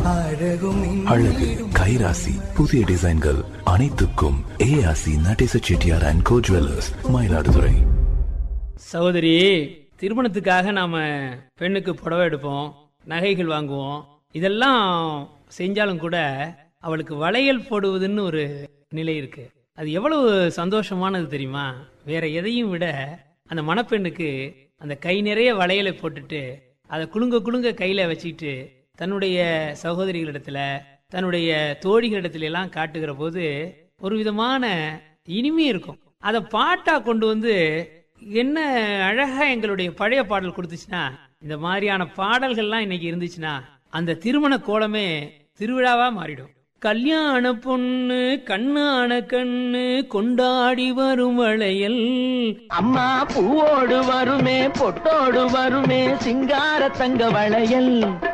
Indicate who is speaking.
Speaker 1: அழகும்
Speaker 2: அழகு கைராசி புதிய டிசைன்கள் அனைத்துக்கும் ஏஆசி Natesa Chettiar and co jewellers Mayiladuthurai
Speaker 3: சகோதரி திருமணத்துக்காக நாம பெண்ணுக்கு புடவை எடுப்போம் நகைகள் வாங்குவோம் இதெல்லாம் செஞ்சாலும் கூட அவளுக்கு வளையல் போடுவதுன்னு ஒரு நிலை இருக்கு அது எவ்வளவு சந்தோஷமானது தெரியுமா வேற எதையும் விட அந்த மணப்பெண்ணுக்கு அந்த கை நிறைய வளையலை போட்டுட்டு அதை குலுங்க குலுங்க கையில வச்சுக்கிட்டு தன்னுடைய சகோதரிகளிடத்துல தன்னுடைய தோழிகளிடத்துல எல்லாம் காட்டுகிற போது ஒரு விதமான இனிமை இருக்கும் அதை பாட்டா கொண்டு வந்து என்ன அழகா எங்களுடைய பழைய பாடல் கொடுத்துச்சுன்னா இந்த மாதிரியான பாடல்கள்லாம் இன்னைக்கு இருந்துச்சுன்னா அந்த திருமண கோலமே திருவிழாவா மாறிடும் கல்யாண பொண்ணு கண்ணான கண்ணு கொண்டாடி வரும் வளையல்
Speaker 4: அம்மா பூவோடு வருமே பொட்டோடு வருமே சிங்கார தங்க வளையல்